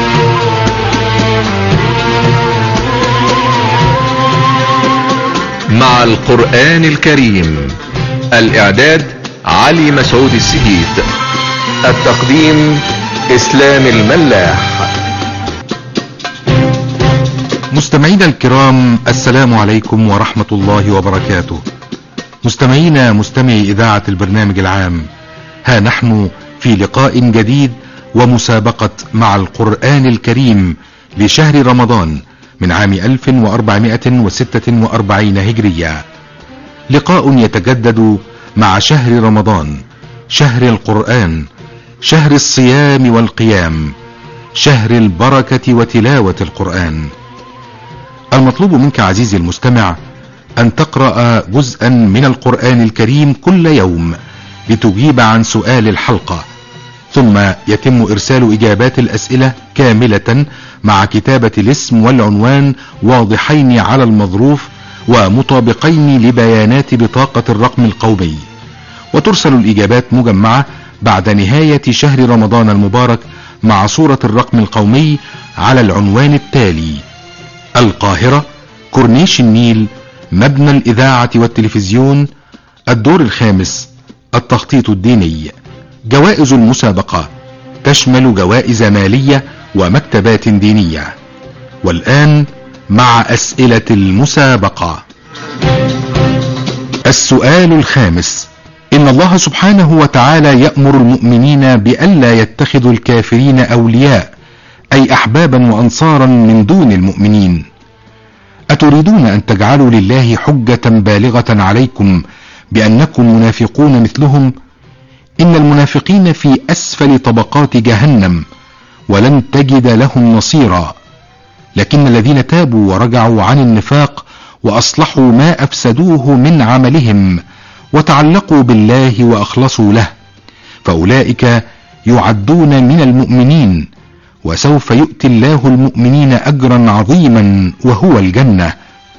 مع القرآن الكريم الإعداد علي مسعود السهيد التقديم إسلام الملاح مستمعينا الكرام السلام عليكم ورحمة الله وبركاته مستمعينا مستمعي إذاعة البرنامج العام ها نحن في لقاء جديد ومسابقة مع القرآن الكريم لشهر رمضان من عام 1446 هجرية لقاء يتجدد مع شهر رمضان شهر القرآن شهر الصيام والقيام شهر البركة وتلاوة القرآن المطلوب منك عزيزي المستمع أن تقرأ جزءا من القرآن الكريم كل يوم لتجيب عن سؤال الحلقة ثم يتم إرسال إجابات الأسئلة كاملة مع كتابة الاسم والعنوان واضحين على المظروف ومطابقين لبيانات بطاقة الرقم القومي وترسل الإجابات مجمعة بعد نهاية شهر رمضان المبارك مع صورة الرقم القومي على العنوان التالي القاهرة كورنيش النيل مبنى الإذاعة والتلفزيون الدور الخامس التخطيط الديني جوائز المسابقة تشمل جوائز مالية ومكتبات دينية والآن مع أسئلة المسابقة السؤال الخامس إن الله سبحانه وتعالى يأمر المؤمنين بألا يتخذوا الكافرين أولياء أي أحبابا وأنصارا من دون المؤمنين أتريدون أن تجعلوا لله حجة بالغة عليكم بأنكم منافقون مثلهم إن المنافقين في أسفل طبقات جهنم ولن تجد لهم نصيرا لكن الذين تابوا ورجعوا عن النفاق وأصلحوا ما أفسدوه من عملهم وتعلقوا بالله وأخلصوا له فأولئك يعدون من المؤمنين وسوف يؤتي الله المؤمنين أجرا عظيما وهو الجنة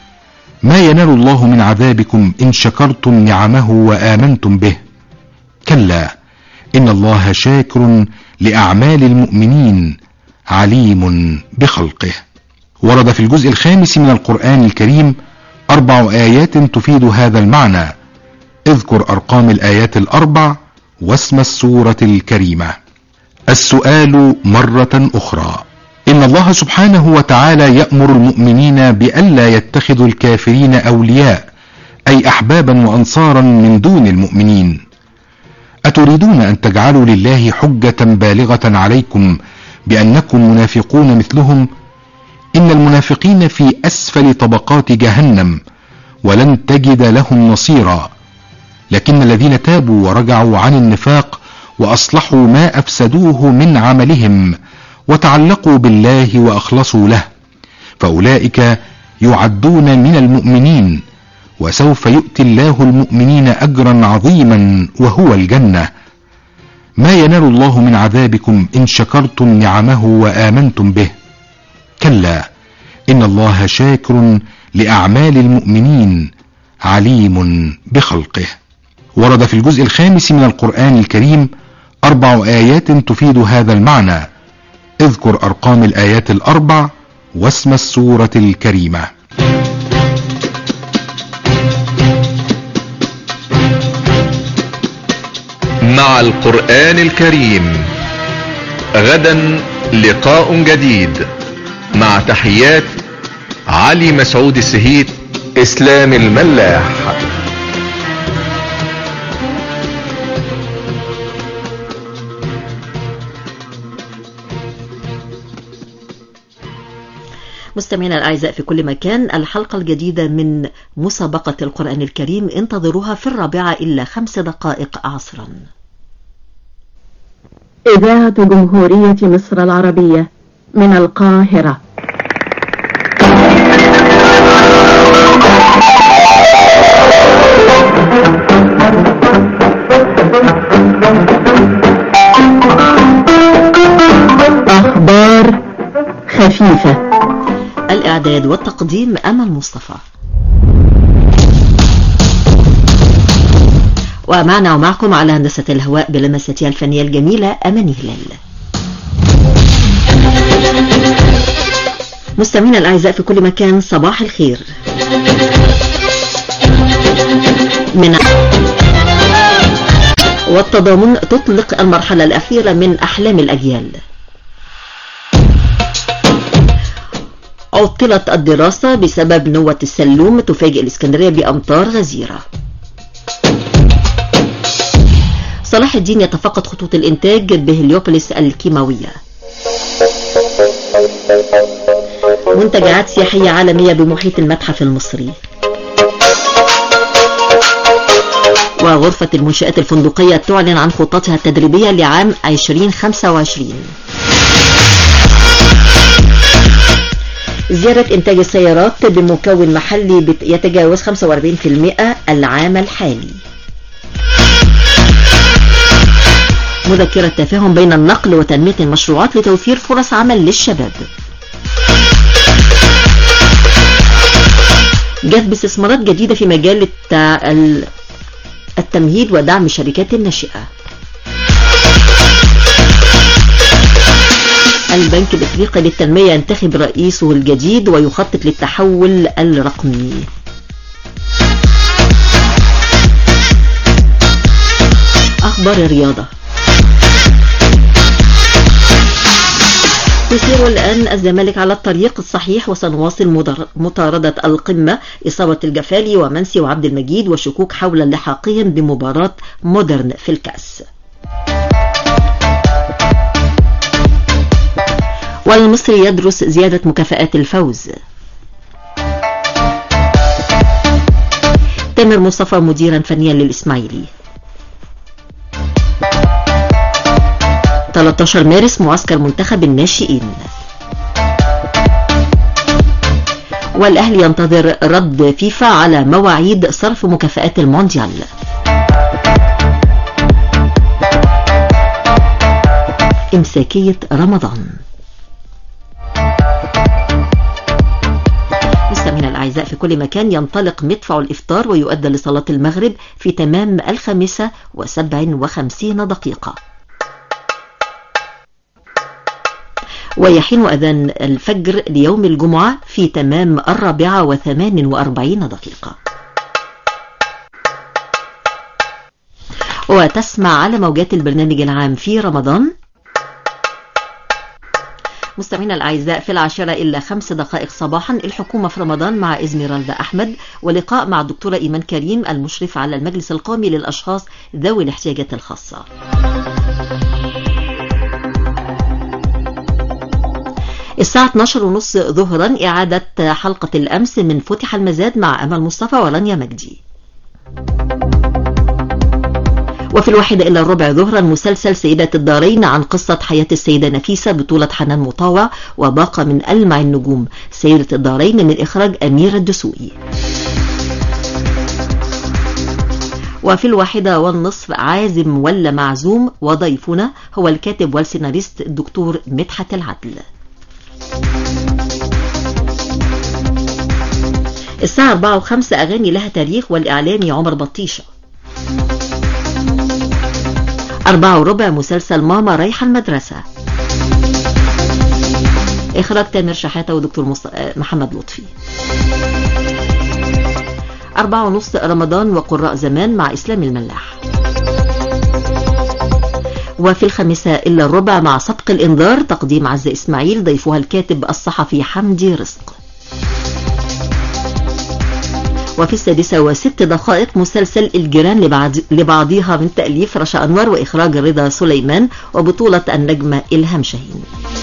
ما ينال الله من عذابكم إن شكرتم نعمه وآمنتم به كلا إن الله شاكر لأعمال المؤمنين عليم بخلقه ورد في الجزء الخامس من القرآن الكريم أربع آيات تفيد هذا المعنى اذكر أرقام الآيات الأربع واسم السورة الكريمة السؤال مرة أخرى إن الله سبحانه وتعالى يأمر المؤمنين بألا يتخذوا الكافرين أولياء أي أحبابا وأنصارا من دون المؤمنين أتريدون أن تجعلوا لله حجة بالغة عليكم بأنكم منافقون مثلهم إن المنافقين في أسفل طبقات جهنم ولن تجد لهم نصيرا لكن الذين تابوا ورجعوا عن النفاق وأصلحوا ما أفسدوه من عملهم وتعلقوا بالله وأخلصوا له فأولئك يعدون من المؤمنين وسوف يؤتي الله المؤمنين أجرا عظيما وهو الجنة ما ينال الله من عذابكم إن شكرتم نعمه وآمنتم به كلا إن الله شاكر لأعمال المؤمنين عليم بخلقه ورد في الجزء الخامس من القرآن الكريم أربع آيات تفيد هذا المعنى اذكر أرقام الآيات الأربع واسم السورة الكريمة مع القرآن الكريم غدا لقاء جديد مع تحيات علي مسعود السهيد اسلام الملاح مستمعينا الأعزاء في كل مكان الحلقة الجديدة من مسابقة القرآن الكريم انتظروها في الرابعة إلا خمس دقائق عصرا إذاعة جمهورية مصر العربية من القاهرة خفيفة الإعداد والتقديم أمل مصطفى ومعنا ومعكم على هندسة الهواء بلمستها الفنية الجميلة أماني هلال مستمعينا الأعزاء في كل مكان صباح الخير من والتضامن تطلق المرحلة الأخيرة من أحلام الأجيال عطلت الدراسة بسبب نوة السلوم تفاجئ الإسكندرية بأمطار غزيرة صلاح الدين يتفقد خطوط الإنتاج بهليوبوليس الكيماوية منتجعات سياحية عالمية بمحيط المتحف المصري وغرفة المنشآت الفندقية تعلن عن خطتها التدريبية لعام 2025 زيادة إنتاج السيارات بمكون محلي يتجاوز 45% العام الحالي مذكرة تفاهم بين النقل وتنمية المشروعات لتوفير فرص عمل للشباب جذب استثمارات جديدة في مجال التع... التمهيد ودعم الشركات الناشئة البنك الافريقي للتنمية ينتخب رئيسه الجديد ويخطط للتحول الرقمي اخبار الرياضة يسير الآن الزمالك على الطريق الصحيح وسنواصل مطاردة القمة إصابة الجفالي ومنسي وعبد المجيد وشكوك حول لحاقهم بمباراة مودرن في الكأس والمصري يدرس زيادة مكافآت الفوز تامر مصطفى مديرا فنيا للإسماعيلي 13 مارس معسكر منتخب الناشئين والأهلي ينتظر رد فيفا على مواعيد صرف مكافآت المونديال إمساكية رمضان مستمعينا الأعزاء في كل مكان ينطلق مدفع الإفطار ويؤدى لصلاة المغرب في تمام الخامسة وسبع وخمسين دقيقة ويحين أذان الفجر ليوم الجمعة في تمام الرابعة وثمان وأربعين دقيقة وتسمع على موجات البرنامج العام في رمضان مستمعينا الأعزاء في العاشرة إلا خمس دقائق صباحا الحكومة في رمضان مع إزميرالدا أحمد ولقاء مع الدكتورة إيمان كريم المشرف على المجلس القومي للأشخاص ذوي الاحتياجات الخاصة الساعة 12 ونص ظهرا إعادة حلقة الأمس من فتح المزاد مع أمل مصطفى ورانيا مجدي وفي الواحدة إلى الربع ظهرا مسلسل سيدة الدارين عن قصة حياة السيدة نفيسة بطولة حنان مطاوع وباقة من ألمع النجوم سيدة الدارين من إخراج أمير الدسوقي وفي الواحدة والنصف عازم ولا معزوم وضيفنا هو الكاتب والسيناريست الدكتور مدحت العدل الساعة 4 و5 أغاني لها تاريخ والإعلامي عمر بطيشة أربعة وربع مسلسل ماما رايحة المدرسة إخراج تامر شحاتة ودكتور مص... محمد لطفي أربعة ونص رمضان وقراء زمان مع إسلام الملاح وفي الخامسة إلا الربع مع سبق الإنذار تقديم عزة إسماعيل ضيفها الكاتب الصحفي حمدي رزق وفي السادسة وست دقائق مسلسل الجيران لبعض لبعضها من تأليف رشا أنور وإخراج رضا سليمان وبطولة النجمة إلهام شاهين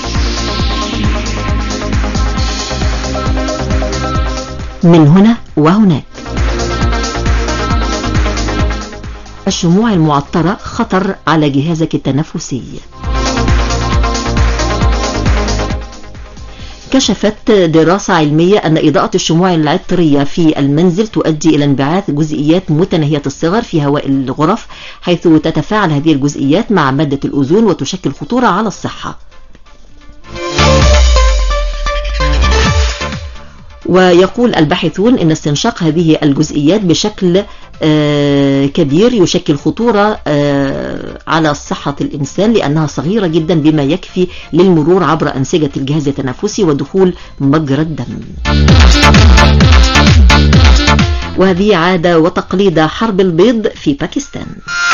من هنا وهناك الشموع المعطرة خطر على جهازك التنفسي كشفت دراسة علمية أن إضاءة الشموع العطرية في المنزل تؤدي إلى انبعاث جزئيات متناهية الصغر في هواء الغرف حيث تتفاعل هذه الجزئيات مع مادة الأوزون وتشكل خطورة على الصحة ويقول الباحثون ان استنشاق هذه الجزئيات بشكل آه، كبير يشكل خطورة آه، على صحة الإنسان لأنها صغيرة جدا بما يكفي للمرور عبر أنسجة الجهاز التنفسي ودخول مجرى الدم وهذه عادة وتقليد حرب البيض في باكستان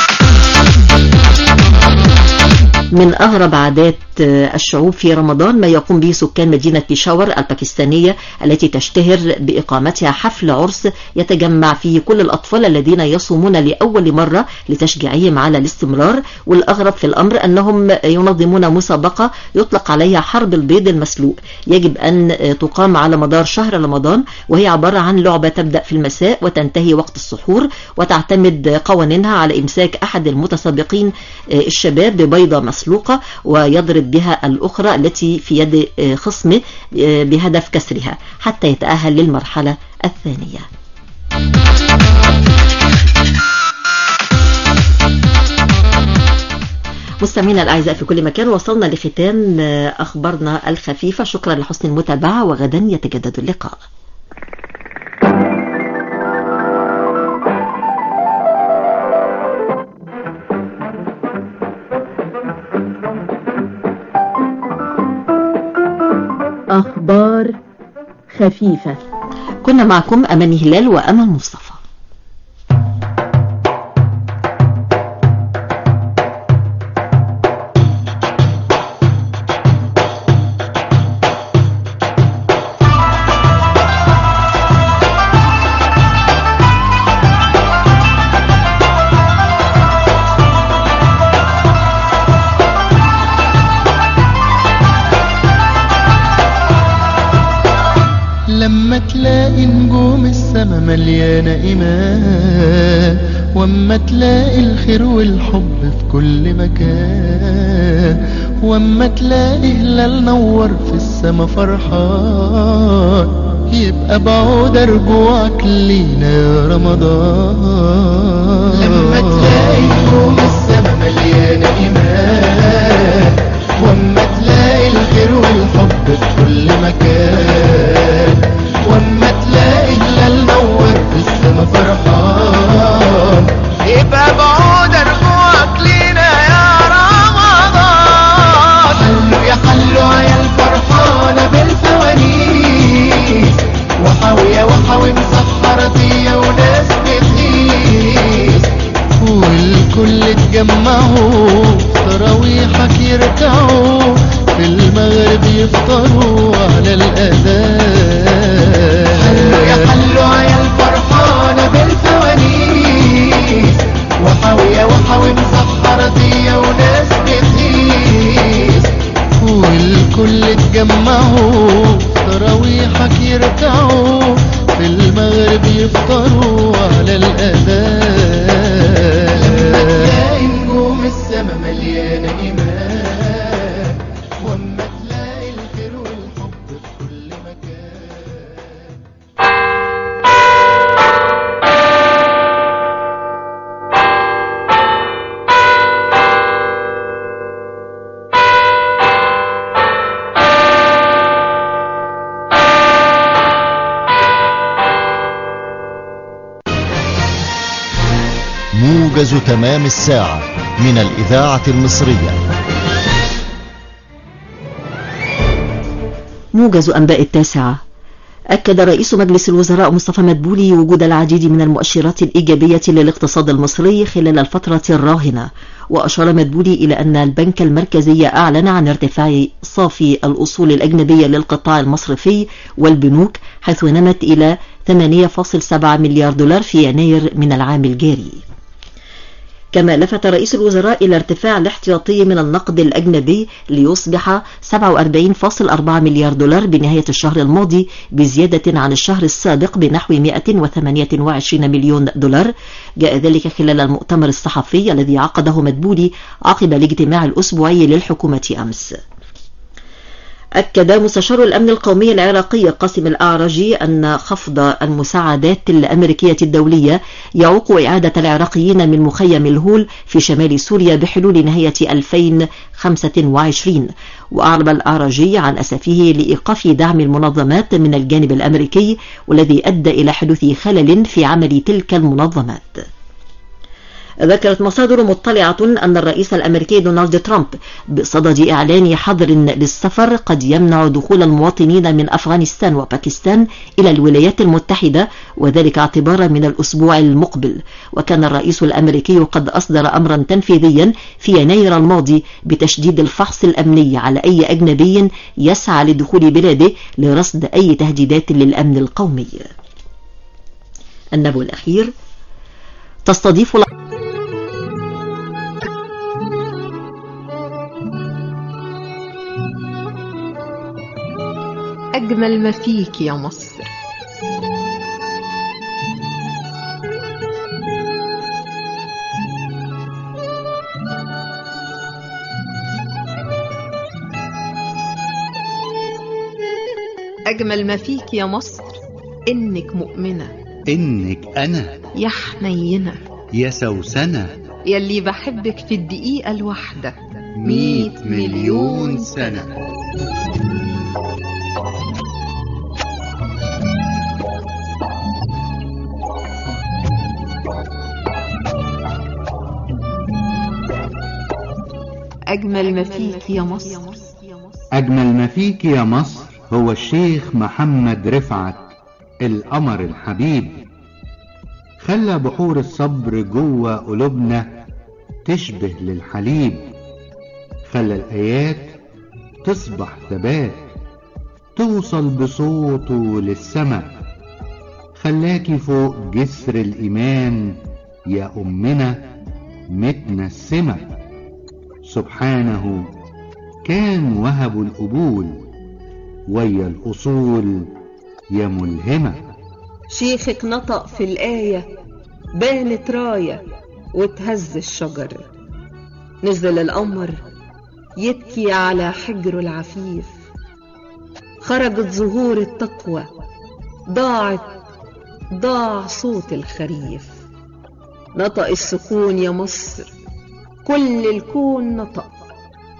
من أغرب عادات الشعوب في رمضان ما يقوم به سكان مدينة بيشاور الباكستانية التي تشتهر بإقامتها حفل عرس يتجمع فيه كل الأطفال الذين يصومون لأول مرة لتشجيعهم على الاستمرار والأغرب في الأمر أنهم ينظمون مسابقة يطلق عليها حرب البيض المسلوق يجب أن تقام على مدار شهر رمضان وهي عبارة عن لعبة تبدأ في المساء وتنتهي وقت السحور وتعتمد قوانينها على إمساك أحد المتسابقين الشباب ببيضة مسلوقة ويضرب بها الأخرى التي في يد خصمه بهدف كسرها حتى يتأهل للمرحلة الثانية مستمعينا الأعزاء في كل مكان وصلنا لختام أخبارنا الخفيفة شكرا لحسن المتابعة وغدا يتجدد اللقاء أخبار خفيفة كنا معكم أماني هلال وأمل مصطفى لما تلاقي نجوم السما مليانة إيمان واما تلاقي الخير والحب في كل مكان واما تلاقي هلال نور في السما فرحان يبقى بعود رجوعك لينا يا رمضان لما تلاقي نجوم السما مليانة إيمان واما تلاقي الخير والحب في كل مكان واما تلاقي هلال نور في السما فرحان يبقى بعود رجوعك لينا يا رمضان حلوا يا حلوا يا الفرحانة بالفوانيس وحاوية وحاوي مسحرتية وناس بتقيس والكل اتجمعوا تراويحك يركعوا في المغرب يفطروا على الأذان حلوا يا حلوا يا الفرحانة بالفوانيس وحاوية وحاوي مسحرتية وناس بتقيس والكل اتجمعوا تراويحك يركعوا في المغرب يفطروا على الأذان لما تلاقي نجوم السما مليانة إيمان واما تلاقي الخير والحب في كل مكان موجز تمام الساعة من الإذاعة المصرية موجز أنباء التاسعة أكد رئيس مجلس الوزراء مصطفى مدبولي وجود العديد من المؤشرات الإيجابية للاقتصاد المصري خلال الفترة الراهنة وأشار مدبولي إلى أن البنك المركزي أعلن عن ارتفاع صافي الأصول الأجنبية للقطاع المصرفي والبنوك حيث نمت إلى 8.7 مليار دولار في يناير من العام الجاري كما لفت رئيس الوزراء إلى ارتفاع الاحتياطي من النقد الأجنبي ليصبح 47.4 مليار دولار بنهاية الشهر الماضي بزيادة عن الشهر السابق بنحو 128 مليون دولار جاء ذلك خلال المؤتمر الصحفي الذي عقده مدبولي عقب الاجتماع الأسبوعي للحكومة أمس أكد مستشار الأمن القومي العراقي قاسم الأعرجي أن خفض المساعدات الأمريكية الدولية يعوق إعادة العراقيين من مخيم الهول في شمال سوريا بحلول نهاية 2025 وأعرب الأعرجي عن أسفه لإيقاف دعم المنظمات من الجانب الأمريكي والذي أدى إلى حدوث خلل في عمل تلك المنظمات ذكرت مصادر مطلعة أن الرئيس الأمريكي دونالد ترامب بصدد إعلان حظر للسفر قد يمنع دخول المواطنين من أفغانستان وباكستان إلى الولايات المتحدة وذلك اعتبارا من الأسبوع المقبل وكان الرئيس الأمريكي قد أصدر أمرا تنفيذيا في يناير الماضي بتشديد الفحص الأمني على أي أجنبي يسعى لدخول بلاده لرصد أي تهديدات للأمن القومي النبو الأخير تستضيف أجمل ما فيك يا مصر أجمل ما فيك يا مصر إنك مؤمنة إنك أنا يا حنينة يا سوسنة يلي بحبك في الدقيقة الواحدة مية مليون سنة أجمل ما فيك يا مصر أجمل ما فيك يا مصر هو الشيخ محمد رفعت القمر الحبيب خلى بحور الصبر جوه قلوبنا تشبه للحليب خلى الآيات تصبح ثبات توصل بصوته للسماء خلاكي فوق جسر الإيمان يا أمنا متنسمة سبحانه كان وهب القبول ويا الأصول يا ملهمة شيخك نطق في الآية بانت راية وتهز الشجر نزل القمر يبكي على حجره العفيف خرجت زهور التقوى ضاعت ضاع صوت الخريف نطق السكون يا مصر كل الكون نطق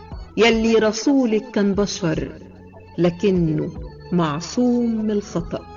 يلي رسولك كان بشر لكنه معصوم من الخطأ